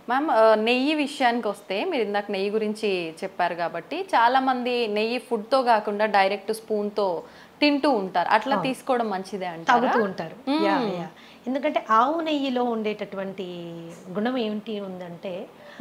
Ma'am ఆ, నెయ్యి విషయానికి వస్తే మీరు ఇందాక నెయ్యి గురించి చెప్పారు కాబట్టి చాలా మంది నెయ్యి food తో కాకుండా డైరెక్ట్ తో తింటూ ఉంటారు అట్లా తీసుకోవడం మంచిదే అంటారా తాగుతూ ఉంటారు యా యా ఎందుకంటే ఆవు నెయ్యిలో ఉండేటటువంటి గుణం ఏమిటి ఉందంటే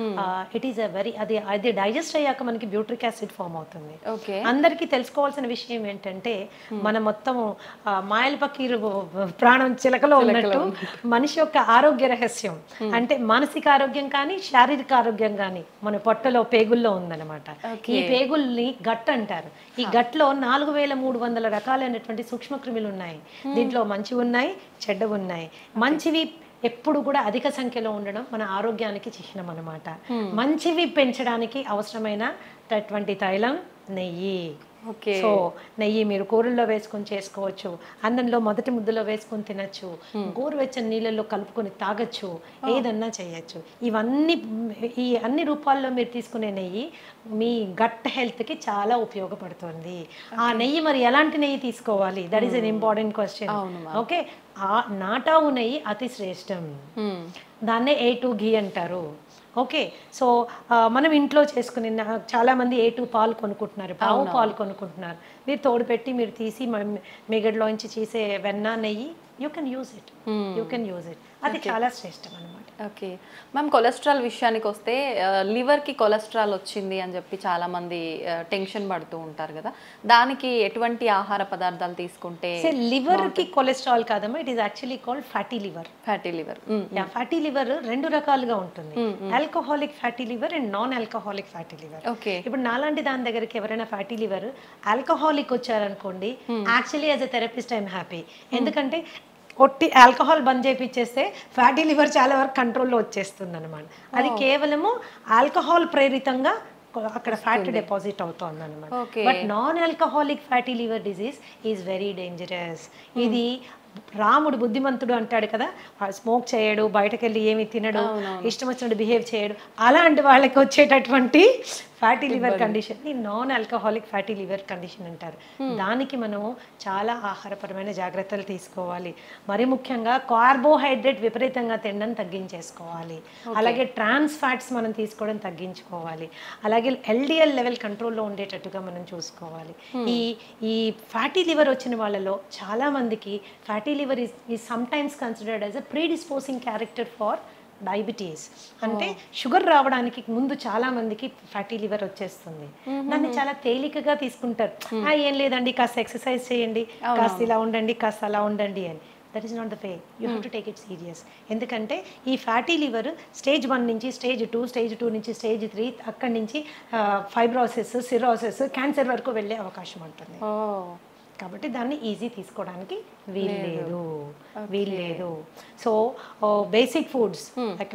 ఇట్ ఈస్ అ వెరీ అది అది డైజెస్ట్ అయ్యాక మనకి బ్యూట్రిక్ యాసిడ్ ఫామ్ అవుతుంది ఓకే అందరికీ తెలుసుకోవాల్సిన విషయం ఏంటంటే మన మొత్తం ఆ, మాయల పకీరు ప్రాణం చిలకలో ఉన్నట్టు మనిషి యొక్క ఆరోగ్య రహస్యం అంటే మానసిక ఆరోగ్యం కానీ శారీరక ఆరోగ్యం కానీ మన పొట్టలో పేగుల్లో ఉందన్నమాట ఈ పేగుల్ని గట్ అంటారు ఈ గట్లో నాలుగు వేల మూడు వందల రకాలైనటువంటి సూక్ష్మక్రిములు ఉన్నాయి దీంట్లో మంచివి ఉన్నాయి చెడ్డవి ఉన్నాయి మంచివి ఎప్పుడు కూడా అధిక సంఖ్యలో ఉండడం మన ఆరోగ్యానికి చిహ్నం అనమాట మంచివి పెంచడానికి అవసరమైనటువంటి తైలం నెయ్యి ఓకే సో నెయ్యి మీరు కూరల్లో వేసుకొని చేసుకోవచ్చు అన్నంలో మొదటి ముద్దలో వేసుకొని తినచ్చు గోరువెచ్చని నీళ్ళల్లో కలుపుకొని తాగొచ్చు ఏదన్నా చేయొచ్చు ఇవన్నీ ఈ అన్ని రూపాల్లో మీరు తీసుకునే నెయ్యి మీ గట్ హెల్త్కి చాలా ఉపయోగపడుతుంది ఆ నెయ్యి మరి ఎలాంటి నెయ్యి తీసుకోవాలి that is an important question okay ఆ నాటావు నెయ్యి అతి శ్రేష్టం మ్మ్. దాన్నే ఏ టూ ఘీ అంటారు ఓకే సో ఆ, మనం ఇంట్లో చేసుకుని నా- చాలా మంది ఏ టూ పాలు కొనుక్కుంటున్నారు పావు పాలు కొనుక్కుంటున్నారు మీరు తోడు పెట్టి మీరు తీసి మ- మిగడ్లోంచి చేసే వెన్న నెయ్యి you can use it you can use it అది చాలా శ్రేష్టం అనమాట ఓకే మ్యామ్ కొలెస్ట్రాల్ విషయానికి వస్తే ఆ, లివర్కి కొలెస్ట్రాల్ వచ్చింది అని చెప్పి చాలా మంది ఆ, టెన్షన్ పడుతూ ఉంటారు కదా దానికి ఎటువంటి ఆహార పదార్థాలు తీసుకుంటే లివర్ కి కొలెస్ట్రాల్ కాదమ్మా it is actually called fatty liver fatty liver fatty liver రెండు రకాలుగా ఉంటుంది alcoholic fatty liver and non alcoholic fatty liver okay ఇప్పుడు నాలాంటి దాని దగ్గరికి ఎవరైనా ఫ్యాటీ లివర్ ఆల్కహాలిక్ వచ్చారనుకోండి actually as a therapist I'm happy ఎందుకంటే ఒట్టి ఆల్కహాల్ బంద్ చేయించేస్తే ఫ్యాటీ లివర్ చాలా వరకు కంట్రోల్లో వచ్చేస్తుంది అనమాట అది కేవలము ఆల్కహాల్ ప్రేరితంగా కొ- అక్కడ ఫ్యాట్ డిపాజిట్ అవుతుంది అనమాట Okay. But non alcoholic fatty liver disease is very dangerous ఇది రాముడు బుద్ధిమంతుడు అంటాడు కదా స్మోక్ చేయడు బయటకు వెళ్ళి ఏమి తినడు ఇష్టం వచ్చినట్టు బిహేవ్ చేయడు అలాంటి వాళ్ళకి వచ్చేటటువంటి ఫ్యాటీ లివర్ కండిషన్ ని non alcoholic fatty liver condition అంటారు దానికి మనము చాలా ఆహారపరమైన జాగ్రత్తలు తీసుకోవాలి మరి ముఖ్యంగా కార్బోహైడ్రేట్ విపరీతంగా తినడం తగ్గించేసుకోవాలి అలాగే ట్రాన్స్ ఫ్యాట్స్ మనం తీసుకోవడం తగ్గించుకోవాలి అలాగే ఎల్డిఎల్ లెవెల్ కంట్రోల్లో ఉండేటట్టుగా మనం చూసుకోవాలి ఈ ఈ ఫ్యాటీ లివర్ వచ్చిన వాళ్ళలో చాలా మందికి ఫ్యాటీ లివర్ ఈస్ ఈ sometimes considered as a predisposing character for diabetes అంటే షుగర్ రావడానికి ముందు చాలా మందికి ఫ్యాటీ లివర్ వచ్చేస్తుంది దాన్ని చాలా తేలికగా తీసుకుంటారు "ఆ, ఏం లేదండి కాస్త ఎక్సర్సైజ్ చేయండి కాస్త ఇలా ఉండండి కాస్త అలా ఉండండి అని that is not the way you have to take it serious ఎందుకంటే ఈ ఫ్యాటీ లివర్ స్టేజ్ వన్ నుంచి స్టేజ్ టూ స్టేజ్ టూ నుంచి స్టేజ్ త్రీ అక్కడి నుంచి ఫైబ్రోసిస్ సిరోసిస్ క్యాన్సర్ వరకు వెళ్ళే అవకాశం ఉంటుంది ఓ కాబట్టి దాన్ని ఈజీ తీసుకోవడానికి వీల్లేదు వీల్లేదు so basic foods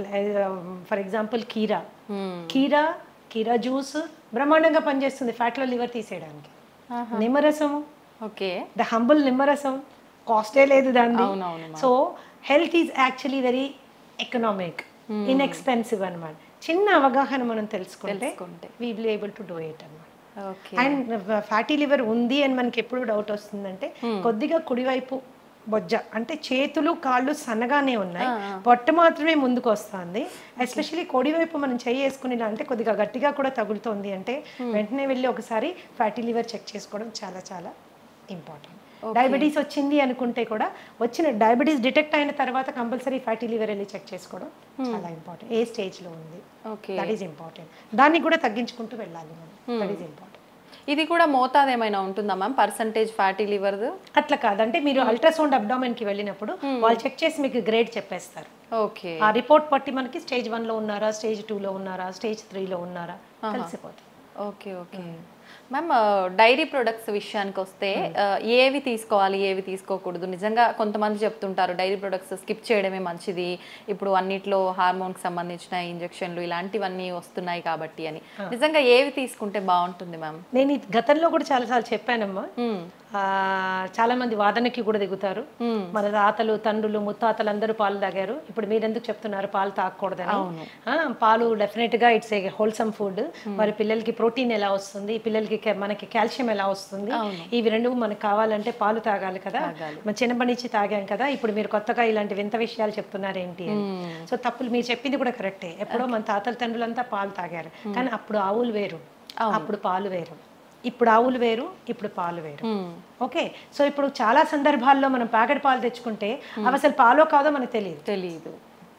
for example కీరా కీరా కీరా జ్యూస్ బ్రహ్మాండంగా పనిచేస్తుంది ఫ్యాట్లో లివర్ తీసేయడానికి నిమ్మరసము ఓకే ద హంబుల్ నిమ్మరసం కాస్టే లేదు దాన్ని అవునవును so health is actually very economic inexpensive అనమాట చిన్న అవగాహన మనం తెలుసుకుంటే తెలుసుకుంటే. We will able to do it అనమాట ఓకే అండ్ ఫ్యాటీ లివర్ ఉంది అని మనకి ఎప్పుడు డౌట్ వస్తుందంటే కొద్దిగా కుడివైపు బొజ్జ అంటే చేతులు కాళ్ళు సన్నగానే ఉన్నాయి పొట్ట మాత్రమే ముందుకు వస్తుంది ఎస్పెషల్లీ కుడివైపు మనం చెయ్యి వేసుకుని ఇలా అంటే కొద్దిగా గట్టిగా కూడా తగులుతోంది అంటే వెంటనే వెళ్ళి ఒకసారి ఫ్యాటీ లివర్ చెక్ చేసుకోవడం చాలా చాలా ఇంపార్టెంట్ డయాబెటీస్ వచ్చింది అనుకుంటే కూడా వచ్చిన డయాబెటీస్ డిటెక్ట్ అయిన తర్వాత కంపల్సరీ ఫ్యాటీ లివర్ వెళ్ళి చెక్ చేసుకోవడం చాలా ఇంపార్టెంట్ ఏ స్టేజ్లో ఉంది ఓకే దట్ ఈస్ ఇంపార్టెంట్ దాన్ని కూడా తగ్గించుకుంటూ వెళ్ళాలి మనం దట్ ఈస్ ఇంపార్టెంట్ ఇది కూడా మోతాదు ఏమైనా ఉంటుందా మ్యామ్ పర్సంటేజ్ ఫ్యాటీ లివర్ది అట్లా కాదంటే మీరు అల్ట్రాసౌండ్ అబ్డామెన్ కి వెళ్ళినప్పుడు వాళ్ళు చెక్ చేసి మీకు గ్రేడ్ చెప్పేస్తారు ఓకే ఆ రిపోర్ట్ బట్టి మనకి స్టేజ్ వన్ లో ఉన్నారా స్టేజ్ టూ లో ఉన్నారా స్టేజ్ త్రీ లో ఉన్నారా కలిసిపోతుంది okay okay ma'am dairy products విషయానికి వస్తే ఆ, ఏవి తీసుకోవాలి ఏవి తీసుకోకూడదు నిజంగా కొంతమంది చెప్తుంటారు డైరీ ప్రొడక్ట్స్ స్కిప్ చేయడమే మంచిది ఇప్పుడు అన్నిట్లో హార్మోన్కి సంబంధించిన ఇంజెక్షన్లు ఇలాంటివన్నీ వస్తున్నాయి కాబట్టి అని నిజంగా ఏవి తీసుకుంటే బాగుంటుంది మ్యామ్ నేను ఇది గతంలో కూడా చాలాసార్లు చెప్పానమ్మా ఆ, చాలా మంది వాదనకి కూడా దిగుతారు మన తాతలు తండ్రులు ముత్తాతలు అందరూ పాలు తాగారు ఇప్పుడు మీరు ఎందుకు చెప్తున్నారు పాలు తాగకూడదని ఆ, పాలు డెఫినెట్ గా ఇట్స్ ఏ హోల్సమ్ ఫుడ్ మరి పిల్లలకి ప్రోటీన్ ఎలా వస్తుంది పిల్లలకి ca- మనకి కాల్షియం ఎలా వస్తుంది ఇవి రెండు మనకు కావాలంటే పాలు తాగాలి కదా మన చిన్నప్పటి నుంచి తాగాం కదా ఇప్పుడు మీరు కొత్తగా ఇలాంటి వింత విషయాలు చెప్తున్నారు ఏంటి అని సో తప్పులు మీరు చెప్పింది కూడా కరెక్టే ఎప్పుడో మన తాతల తండ్రులంతా పాలు తాగారు కానీ అప్పుడు ఆవులు వేరు అప్పుడు పాలు వేరు ఇప్పుడు ఆవులు వేరు ఇప్పుడు పాలు వేరు ఓకే సో ఇప్పుడు చాలా సందర్భాల్లో మనం ప్యాకెట్ పాలు తెచ్చుకుంటే అవి అసలు పాలో కాదో మనకు తెలియదు తెలియదు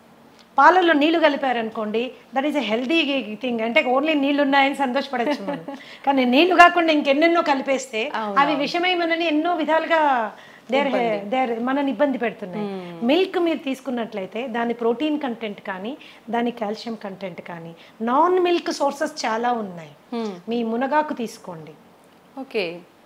పాలల్లో నీళ్లు కలిపారనుకోండి that is a healthy thing అంటే ఓన్లీ నీళ్లు ఉన్నాయని సంతోషపడచ్చు మనం కానీ నీళ్లు కాకుండా ఇంకెన్నెన్నో కలిపేస్తే అవి విషమై మనని ఎన్నో విధాలుగా దేర్ దేర్ మనని ఇబ్బంది పెడుతున్నాయి మిల్క్ మీరు తీసుకున్నట్లయితే దాని ప్రోటీన్ కంటెంట్ కానీ దాని కాల్షియం కంటెంట్ కానీ నాన్ మిల్క్ సోర్సెస్ చాలా ఉన్నాయి మీ మునగాకు తీసుకోండి ఓకే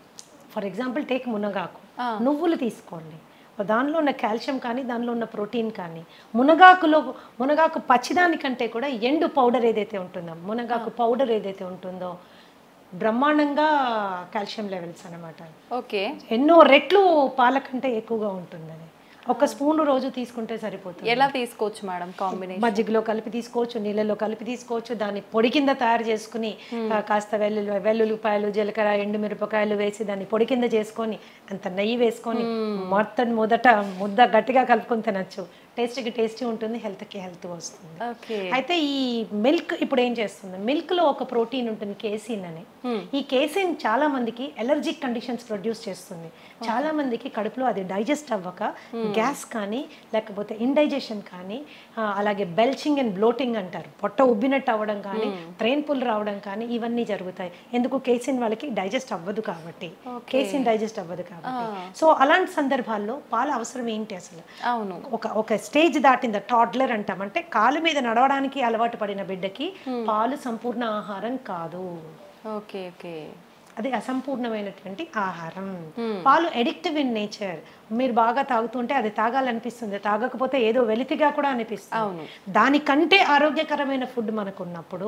ఫర్ ఎగ్జాంపుల్ టేక్ మునగాకు నువ్వులు తీసుకోండి దానిలో ఉన్న కాల్షియం కానీ దానిలో ఉన్న ప్రోటీన్ కానీ మునగాకులో మునగాకు పచ్చిదానికంటే కూడా ఎండు పౌడర్ ఏదైతే ఉంటుందో మునగాకు పౌడర్ ఏదైతే ఉంటుందో బ్రహ్మాండంగా కాల్షియం లెవెల్స్ అన్నమాట ఓకే ఎన్నో రెట్లు పాల కంటే ఎక్కువగా ఉంటుంది అది ఒక స్పూన్ రోజు తీసుకుంటే సరిపోతుంది ఎలా తీసుకోవచ్చు మేడం కాంబినేషన్ మజ్జిగలో కలిపి తీసుకోవచ్చు నీళ్ళలో కలిపి తీసుకోవచ్చు దాన్ని పొడి కింద తయారు చేసుకుని ఆ, కాస్త వెల్లుల్లి వెల్లుల్లిపాయలు జీలకర్ర ఎండుమిరపకాయలు వేసి దాన్ని పొడి కింద చేసుకొని అంత నెయ్యి వేసుకొని మొత్తం మొదట ముద్ద గట్టిగా కలుపుకొని తినచ్చు టేస్ట్కి టేస్టీ ఉంటుంది హెల్త్కి హెల్త్ వస్తుంది ఓకే అయితే ఈ మిల్క్ ఇప్పుడు ఏం చేస్తుంది మిల్క్ లో ఒక ప్రోటీన్ ఉంటుంది కేసిన్ అని ఈ కేసిన్ చాలా మందికి ఎలర్జిక్ కండిషన్స్ ప్రొడ్యూస్ చేస్తుంది చాలా మందికి కడుపులో అది డైజెస్ట్ అవ్వక గ్యాస్ కానీ లేకపోతే ఇండైజెషన్ కానీ ఆ, అలాగే బెల్చింగ్ అండ్ బ్లోటింగ్ అంటారు పొట్ట ఉబ్బినట్టు అవ్వడం కానీ ట్రైన్ పుల్ రావడం కానీ ఇవన్నీ జరుగుతాయి ఎందుకు కేసిన్ వాళ్ళకి డైజెస్ట్ అవ్వదు కాబట్టి కేసిన్ డైజెస్ట్ అవ్వదు కాబట్టి సో అలాంటి సందర్భాల్లో పాల అవసరం ఏంటి అసలు అవును ఒక ఒక స్టేజ్ దాటింద టాడ్లర్ అంటాం అంటే కాలు మీద నడవడానికి అలవాటు పడిన బిడ్డకి పాలు సంపూర్ణ ఆహారం కాదు ఓకే ఓకే అది అసంపూర్ణమైనటువంటి ఆహారం పాలు ఎడిక్టివ్ ఇన్ నేచర్ మీరు బాగా తాగుతుంటే అది తాగాలనిపిస్తుంది తాగకపోతే ఏదో వెలితిగా కూడా అనిపిస్తుంది అవును. దానికంటే ఆరోగ్యకరమైన ఫుడ్ మనకు ఉన్నప్పుడు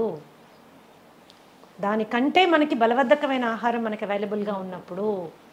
దానికంటే మనకి బలవర్ధకమైన ఆహారం మనకి అవైలబుల్గా ఉన్నప్పుడు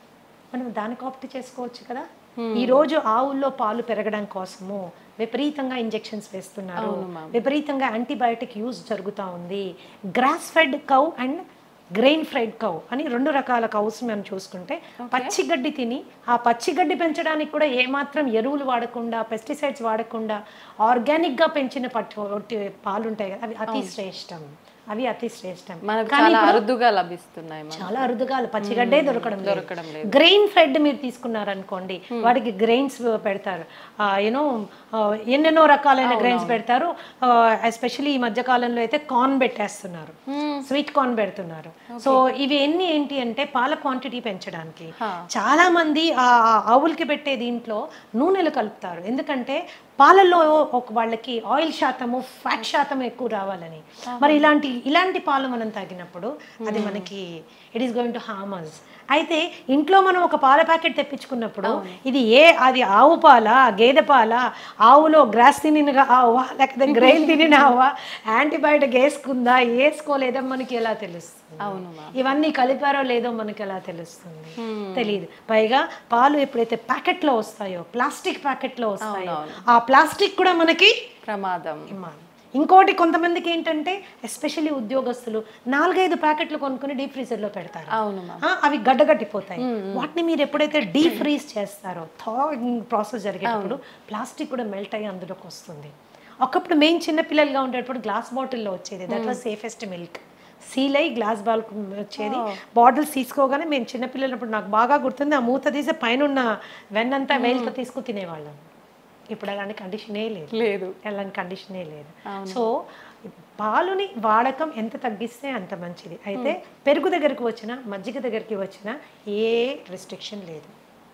మనం దానికి ఆప్ట్ చేసుకోవచ్చు కదా ఈ రోజు ఆవుల్లో పాలు పెరగడం కోసము విపరీతంగా ఇంజెక్షన్స్ వేస్తున్నారు విపరీతంగా యాంటీబయాటిక్ యూజ్ జరుగుతూ ఉంది grass fed cow and grain fried cow అని రెండు రకాల కౌస్ మనం చూసుకుంటే పచ్చిగడ్డి తిని ఆ పచ్చిగడ్డి పెంచడానికి కూడా ఏమాత్రం ఎరువులు వాడకుండా పెస్టిసైడ్స్ వాడకుండా ఆర్గానిక్గా పెంచిన పట్టు పాలు ఉంటాయి కదా అవి అతి శ్రేష్టం అవి అతి శ్రేష్టం మనకు చాలా అరుదుగా లభిస్తున్నాయి మనకు. చాలా అరుదుగా పచ్చిగడ్డే దొరకడం దొరకడం లేదు. గ్రెయిన్ ఫెడ్ మీరు తీసుకున్నారనుకోండి వాటికి గ్రెయిన్స్ పెడతారు యూనో ఎన్నెన్నో రకాలైన గ్రెయిన్స్ పెడతారు ఎస్పెషల్లీ ఈ మధ్య కాలంలో అయితే కార్న్ పెట్టేస్తున్నారు స్వీట్ కార్న్ పెడుతున్నారు సో ఇవి ఎన్ని ఏంటి అంటే పాల క్వాంటిటీ పెంచడానికి చాలా మంది ఆ ఆ ఆవులకి పెట్టే దీంట్లో నూనెలు కలుపుతారు ఎందుకంటే పాలల్లో ఒక వాళ్ళకి ఆయిల్ శాతము ఫ్యాట్ శాతం ఎక్కువ రావాలని మరి ఇలాంటి ఇలాంటి పాలు మనం తాగినప్పుడు అది మనకి it is going to harm us అయితే ఇంట్లో మనం ఒక పాల ప్యాకెట్ తెప్పించుకున్నప్పుడు ఇది ఏ అది ఆవు పాల గేదె పాల ఆవులో గ్రాస్ తినిన ఆవా లేకపోతే గ్రెయిన్ తినిన ఆవా యాంటీబయాటిక్ వేసుకుందా వేసుకోలేదా మనకి ఎలా తెలుస్తుంది అవును మ్యామ్ ఇవన్నీ కలిపారో లేదో మనకి ఎలా తెలుస్తుంది తెలియదు పైగా పాలు ఎప్పుడైతే ప్యాకెట్లో వస్తాయో ప్లాస్టిక్ ప్యాకెట్లో వస్తాయో ఆ ప్లాస్టిక్ కూడా మనకి ప్రమాదం ఇమ్మాలి ఇంకోటి కొంతమందికి ఏంటంటే ఎస్పెషల్లీ ఉద్యోగస్తులు నాలుగైదు ప్యాకెట్లు కొనుక్కుని డీప్ ఫ్రీజర్లో పెడతారు అవును మ్యామ్ ఆ, అవి గడ్డగట్టిపోతాయి వాటిని మీరు ఎప్పుడైతే డీప్ ఫ్రీజ్ చేస్తారో థాయింగ్ ప్రాసెస్ జరిగేటప్పుడు ప్లాస్టిక్ కూడా మెల్ట్ అయ్యి అందులోకి వస్తుంది ఒకప్పుడు మేము చిన్న పిల్లలుగా ఉండేటప్పుడు గ్లాస్ బాటిల్లో వచ్చేది that was safest milk seal అయి గ్లాస్ బాల్ వచ్చేది బాటిల్స్ తీసుకోగానే మేము చిన్నపిల్లలప్పుడు నాకు బాగా గుర్తుంది ఆ మూత తీసి పైన ఉన్న వెన్నంతా వేలుతో తీసుకు తినేవాళ్ళం ఇప్పుడు అలాంటి కండిషనే లేదు లేదు అలాంటి కండిషనే లేదు సో పాలుని వాడకం ఎంత తగ్గిస్తే అంత మంచిది అయితే పెరుగు దగ్గరికి వచ్చినా మజ్జిగ దగ్గరికి వచ్చినా ఏ రెస్ట్రిక్షన్ లేదు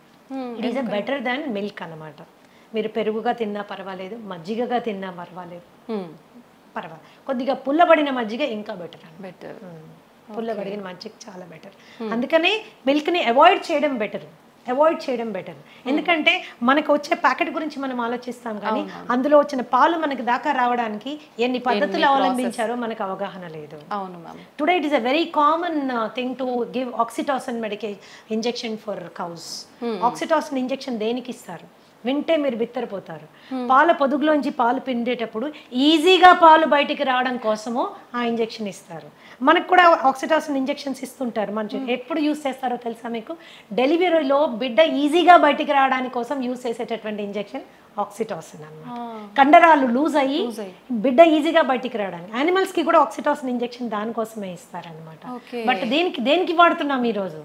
it is a better than milk అన్నమాట మీరు పెరుగుగా తిన్నా పర్వాలేదు మజ్జిగగా తిన్నా పర్వాలేదు పర్వాలేదు కొద్దిగా పుల్లబడిన మజ్జిగ ఇంకా బెటర్ అన్నమాట బెటర్ పుల్లబడిన మజ్జిగ చాలా బెటర్ అందుకని మిల్క్ని అవాయిడ్ చేయడం బెటర్ అవాయిడ్ చేయడం బెటర్ ఎందుకంటే మనకు వచ్చే ప్యాకెట్ గురించి మనం ఆలోచిస్తాం కానీ అందులో వచ్చిన పాలు మనకి దాకా రావడానికి ఎన్ని పద్ధతులు అవలంబించారో మనకు అవగాహన లేదు అవును ma'am today it is a very common thing to give oxytocin మెడికే injection for cows oxytocin injection దేనికి ఇస్తారు వింటే మీరు బిత్తరపోతారు పాల పొదుగులోంచి పాలు పిండేటప్పుడు ఈజీగా పాలు బయటికి రావడం కోసము ఆ ఇంజెక్షన్ ఇస్తారు మనకు కూడా ఆక్సిటాసిన్ ఇంజెక్షన్స్ ఇస్తుంటారు మన ఎప్పుడు యూస్ చేస్తారో తెలుసా మీకు డెలివరీలో బిడ్డ ఈజీగా బయటికి రావడానికి కోసం యూస్ చేసేటటువంటి ఇంజెక్షన్ ఆక్సిటాసిన్ అన్నమాట కండరాలు లూజ్ అయ్యి బిడ్డ ఈజీగా బయటికి రావడానికి యానిమల్స్ కి కూడా ఆక్సిటాసిన్ ఇంజెక్షన్ దానికోసమే ఇస్తారనమాట Okay. బట్ దేనికి దేనికి వాడుతున్నాం ఈరోజు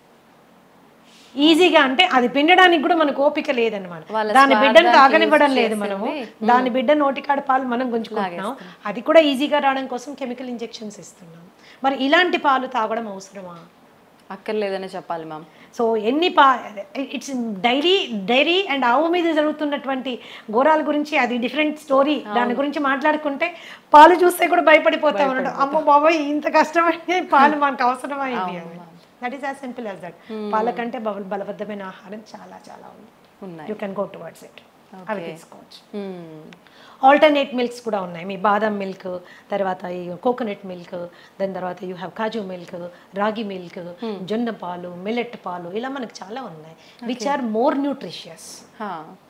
ఈజీగా అంటే అది పిండడానికి కూడా మనకు ఓపిక లేదనమాట వాళ్ళ దాని బిడ్డను స్వార్థానికి తాగనివ్వడం use లేదు మనము దాని బిడ్డ నోటికాడ పాలు మనం గుంజుకుంటున్నాం అది కూడా ఈజీగా రావడం కోసం కెమికల్ ఇంజెక్షన్స్ ఇస్తున్నాం మరి ఇలాంటి పాలు తాగడం అవసరమా అక్కర్లేదనే చెప్పాలి మ్యామ్ సో ఎన్ని పా ఇట్స్ డైరీ డైరీ అండ్ ఆవు మీద జరుగుతున్నటువంటి ఘోరాల గురించి అది డిఫరెంట్ స్టోరీ దాని గురించి మాట్లాడుకుంటే పాలు చూస్తే కూడా భయపడిపోతాం అన్నట్టు అమ్మ బాబాయ్ ఇంత కష్టమైంది పాలు మనకు అవసరమైంది అని that is as simple as that పాల కంటే బల- బలబద్ధమైన ఆహారం చాలా చాలా ఉంది ఉన్నాయి you can go towards it అవి తీసుకోవచ్చు Hmm. ఆల్టర్నేట్ మిల్క్స్ కూడా ఉన్నాయి మీ బాదం మిల్క్ తర్వాత ఈ కోకోనట్ మిల్క్ దాని తర్వాత you have kaju milk ragi milk జొన్న పాలు మిల్లెట్ పాలు ఇలా మనకు చాలా ఉన్నాయి విచ్ ఆర్ మోర్ న్యూట్రిషియస్ హా.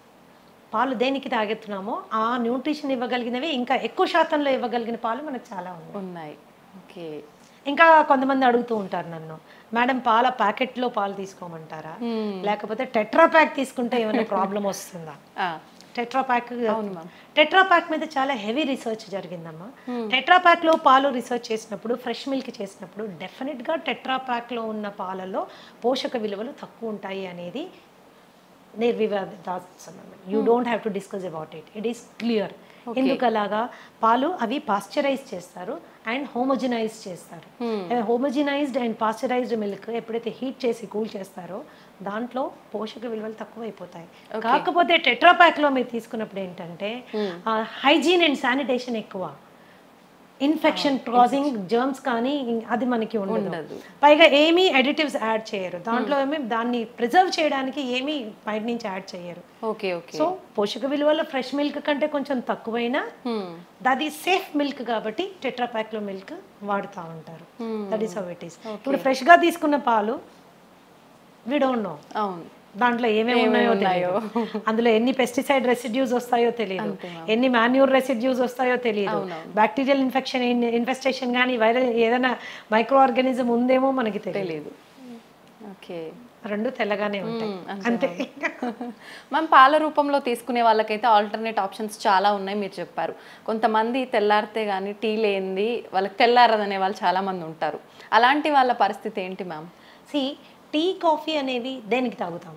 పాలు దేనికి తాగెత్తున్నామో ఆ న్యూట్రిషన్ ఇవ్వగలిగినవి ఇంకా ఎక్కువ శాతంలో ఇవ్వగలిగిన పాలు మనకు చాలా ఉన్నాయి ఉన్నాయి ఓకే ఇంకా కొంతమంది అడుగుతూ ఉంటారు నన్ను మేడం పాల ప్యాకెట్లో పాలు తీసుకోమంటారా లేకపోతే టెట్రా ప్యాక్ తీసుకుంటే ఏమైనా ప్రాబ్లం వస్తుందా టెట్రా ప్యాక్ టెట్రా ప్యాక్ మీద చాలా హెవీ రీసెర్చ్ జరిగిందమ్మా టెట్రా ప్యాక్ లో పాలు రీసెర్చ్ చేసినప్పుడు ఫ్రెష్ మిల్క్ చేసినప్పుడు డెఫినెట్ గా టెట్రా ప్యాక్ లో ఉన్న పాలలో పోషక విలువలు తక్కువ ఉంటాయి అనేది నిర్వివాదాస్పదం you don't have to discuss about it it is clear ఎందుకు అలాగా పాలు అవి పాస్చరైజ్ చేస్తారు అండ్ హోమోజినైజ్ చేస్తారు హోమోజినైజ్డ్ అండ్ పాస్చరైజ్డ్ మిల్క్ ఎప్పుడైతే హీట్ చేసి కూల్ చేస్తారో దాంట్లో పోషక విలువలు తక్కువ అయిపోతాయి కాకపోతే టెట్రా ప్యాక్ లో మీరు తీసుకున్నప్పుడు ఏంటంటే హైజీన్ అండ్ శానిటేషన్ ఎక్కువ ఇన్ఫెక్షన్ కాజింగ్ జర్మ్స్ కానీ ఇం- అది మనకి ఉండదు పైగా ఏమీ ఎడిటివ్స్ యాడ్ చేయరు దాంట్లో ఏమి దాన్ని ప్రిజర్వ్ చేయడానికి ఏమీ బయట నుంచి యాడ్ చేయరు ఓకే ఓకే సో పోషక విలువలు ఫ్రెష్ మిల్క్ కంటే కొంచెం తక్కువైనా అది సేఫ్ మిల్క్ కాబట్టి టెట్రా ప్యాక్ లో మిల్క్ వాడుతూ ఉంటారు that is how it is ఇప్పుడు ఫ్రెష్ గా తీసుకున్న పాలు వి డోంట్ నో అవును దాంట్లో ఏమేమి ఉన్నాయో తెలియదు అందులో ఎన్ని పెస్టిసైడ్ రెసిడ్యూస్ వస్తాయో తెలియదు ఎన్ని మాన్యూర్ రెసిడ్యూస్ వస్తాయో తెలియదు బ్యాక్టీరియల్ ఇన్ఫెక్షన్ ఇన్ఫెస్టేషన్ కానీ వైరల్ ఏదైనా మైక్రో ఆర్గానిజం ఉందేమో మనకి తెలియదు తెలీదు ఓకే రెండు తెల్లగానే ఉంటాయి అంతే మనం పాల రూపంలో తీసుకునే వాళ్ళకైతే ఆల్టర్నేట్ ఆప్షన్స్ చాలా ఉన్నాయి మీరు చెప్పారు కొంతమంది తెల్లారితే కానీ టీ లేనిది వాళ్ళకి తెల్లారదనే వాళ్ళు చాలా మంది ఉంటారు అలాంటి వాళ్ళ పరిస్థితి ఏంటి మ్యామ్ సి టీ కాఫీ అనేవి దేనికి తాగుతాం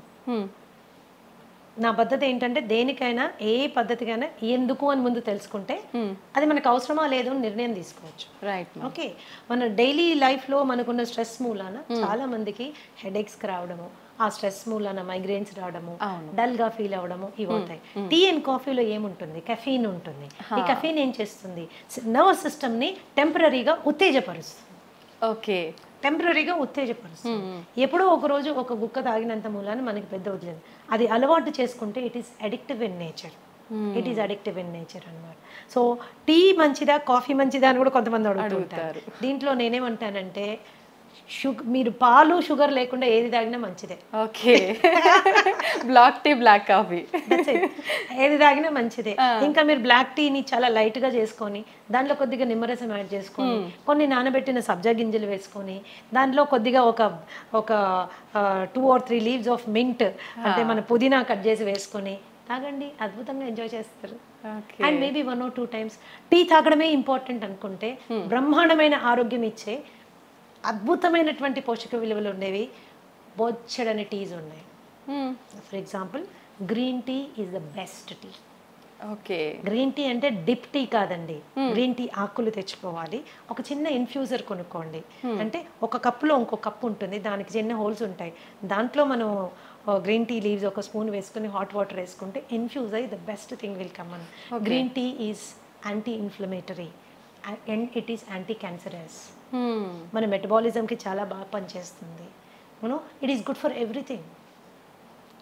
నా పద్ధతి ఏంటంటే దేనికైనా ఏ పద్ధతికైనా ఎందుకు అని ముందు తెలుసుకుంటే అది మనకు అవసరమా లేదు అని నిర్ణయం తీసుకోవచ్చు రైట్ ఓకే మన డైలీ లైఫ్లో మనకున్న స్ట్రెస్ మూలాన చాలా మందికి హెడేక్స్ రావడము ఆ స్ట్రెస్ మూలాన మైగ్రేన్స్ రావడము డల్ గా ఫీల్ అవ్వడము ఇవి అవుతాయి టీ అండ్ కాఫీలో ఏముంటుంది కెఫీన్ ఉంటుంది ఈ కెఫీన్ ఏం చేస్తుంది నర్వస్ సిస్టమ్ ని టెంపరీగా ఉత్తేజపరుస్తుంది ఓకే టెంపరీగా ఉత్తేజపరుస్తుంది ఎప్పుడో ఒక రోజు ఒక గుక్క తాగినంత మూలాన మనకి పెద్ద వదిలేదు అది అలవాటు చేసుకుంటే it is addictive in nature it is addictive in nature అన్నమాట సో టీ మంచిదా కాఫీ మంచిదా అని కూడా కొంతమంది అడుగుతుంటారు దీంట్లో నేనేమంటానంటే షుగర్ మీరు పాలు షుగర్ లేకుండా ఏది తాగినా మంచిదే okay black tea black coffee That's it. ఏది తాగినా మంచిదే ఇంకా మీరు బ్లాక్ టీని చాలా లైట్ గా చేసుకొని దాంట్లో కొద్దిగా నిమ్మరసం యాడ్ చేసుకొని కొన్ని నానబెట్టిన సబ్జా గింజలు వేసుకొని దాంట్లో కొద్దిగా ఒక ఒక two or three leaves of mint అంటే మన పుదీనా కట్ చేసి వేసుకొని తాగండి అద్భుతంగా ఎంజాయ్ చేస్తారు okay and maybe one or two times tea తాగడమే ఇంపార్టెంట్ అనుకుంటే బ్రహ్మాండమైన ఆరోగ్యం ఇచ్చే అద్భుతమైనటువంటి పోషక విలువలు ఉండేవి బొచ్చడని టీస్ ఉన్నాయి for example green tea is the best tea okay green tea అంటే డిప్ టీ కాదండి గ్రీన్ టీ ఆకులు తెచ్చుకోవాలి ఒక చిన్న ఇన్ఫ్యూజర్ కొనుక్కోండి అంటే ఒక కప్పులో ఇంకో కప్పు ఉంటుంది దానికి చిన్న హోల్స్ ఉంటాయి దాంట్లో మనం గ్రీన్ టీ లీవ్స్ ఒక స్పూన్ వేసుకుని హాట్ వాటర్ వేసుకుంటే ఇన్ఫ్యూజ్ అయ్యి the best thing will come on green tea is anti inflammatory and it is anti cancerous మన మెటబాలిజంకి చాలా బాగా పనిచేస్తుంది you know it is good for everything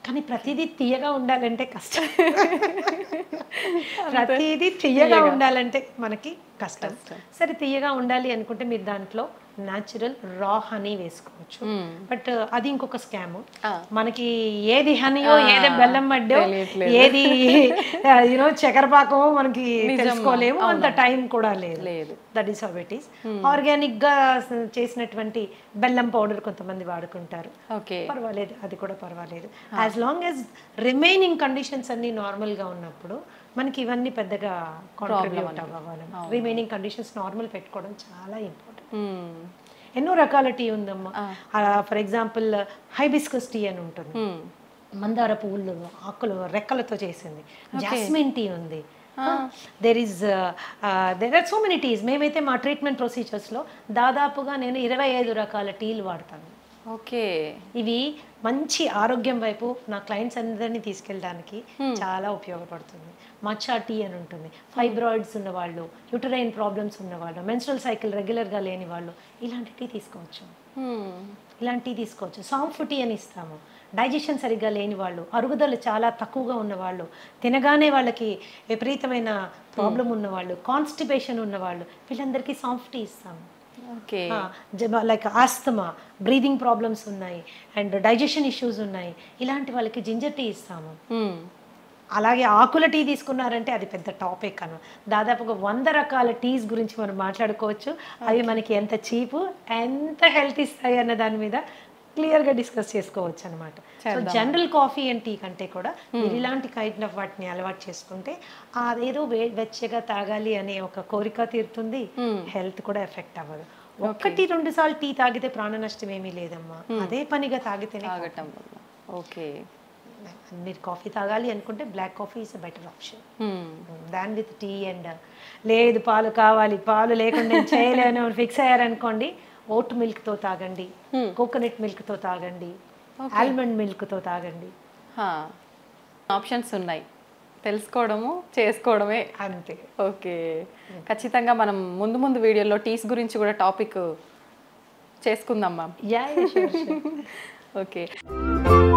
కానీ ప్రతిదీ తీయగా ఉండాలంటే కష్టం ప్రతిదీ తీయగా ఉండాలంటే మనకి కష్టం సరే తీయగా ఉండాలి అనుకుంటే మీరు దాంట్లో న్యాచురల్ రా హనీ వేసుకోవచ్చు బట్ అది ఇంకొక స్కామ్ మనకి ఏది హనీయో ఏది బెల్లం మడ్డో ఏది యూనో చక్కెరపాకమో మనకి తెలుసుకోలేము అంత టైం కూడా లేదు లేదు that is how it is organic గా చేసినటువంటి బెల్లం పౌడర్ కొంతమంది వాడుకుంటారు ఓకే పర్వాలేదు అది కూడా పర్వాలేదు as long as remaining conditions అన్ని నార్మల్ గా ఉన్నప్పుడు మనకి ఇవన్నీ పెద్దగా కాంట్రిబ్యూట్ అవ్వాలి రిమైనింగ్ కండిషన్స్ నార్మల్ పెట్టుకోవడం చాలా ఇంపార్టెంట్ ఎన్నో రకాల టీ ఉందమ్మా ఫర్ ఎగ్జాంపుల్ హైబిస్కస్ టీ అని ఉంటుంది మందార పువ్వులు ఆకులు రెక్కలతో చేసింది జాస్మిన్ టీ ఉంది there is there are so many teas మేమైతే మా ట్రీట్మెంట్ ప్రొసీజర్స్లో దాదాపుగా నేను ఇరవై ఐదు రకాల టీలు వాడతాను ఓకే ఇవి మంచి ఆరోగ్యం వైపు నా క్లయింట్స్ అందరినీ తీసుకెళ్ళడానికి చాలా ఉపయోగపడుతుంది మచ్చా టీ అని ఉంటుంది ఫైబ్రాయిడ్స్ ఉన్నవాళ్ళు యూటరైన్ ప్రాబ్లమ్స్ ఉన్నవాళ్ళు మెన్స్ట్రల్ సైకిల్ రెగ్యులర్గా లేని వాళ్ళు ఇలాంటి టీ తీసుకోవచ్చు ఇలాంటి టీ తీసుకోవచ్చు సాంఫ్ టీ అని ఇస్తాము డైజెషన్ సరిగ్గా లేని వాళ్ళు అరుగుదల చాలా తక్కువగా ఉన్నవాళ్ళు తినగానే వాళ్ళకి విపరీతమైన ప్రాబ్లం ఉన్నవాళ్ళు కాన్స్టిపేషన్ ఉన్నవాళ్ళు వీళ్ళందరికీ సాంఫ్ టీ ఇస్తాము okay like asthma breathing problems ఉన్నాయి అండ్ డైజెషన్ ఇష్యూస్ ఉన్నాయి ఇలాంటి వాళ్ళకి జింజర్ టీ ఇస్తాము అలాగే ఆకుల టీ తీసుకున్నారంటే అది పెద్ద టాపిక్ అను దాదాపుగా వంద రకాల టీస్ గురించి మనం మాట్లాడుకోవచ్చు అవి మనకి ఎంత చీపు ఎంత హెల్త్ ఇస్తాయి అన్న దాని మీద క్లియర్గా డిస్కస్ చేసుకోవచ్చు అనమాట so general coffee and tea కంటే కూడా మీరు ఇలాంటి కైండ్ ఆఫ్ వాటిని అలవాటు చేసుకుంటే అదేదో వే- వెచ్చగా తాగాలి అనే ఒక కోరిక తీరుతుంది హెల్త్ కూడా ఎఫెక్ట్ అవ్వదు ఒక్కటి రెండు సార్లు టీ తాగితే ప్రాణ నష్టం ఏమీ లేదమ్మా అదే పనిగా తాగితేనే తాగటం వల్ల ఓకే మీరు కాఫీ తాగాలి అనుకుంటే black coffee is a better option than with tea and లేదు పాలు కావాలి పాలు లేకుండా నేను చేయలేను ఫిక్స్ అయ్యారనుకోండి ఓట్ మిల్క్తో తాగండి కోకోనట్ మిల్క్తో తాగండి ఆల్మండ్ మిల్క్తో తాగండి ఆప్షన్స్ ఉన్నాయి తెలుసుకోవడము చేసుకోవడమే అంతే ఓకే ఖచ్చితంగా మనం ముందు ముందు వీడియోలో టీస్ గురించి కూడా టాపిక్ చేసుకుందాం మ్యామ్ యా ఓకే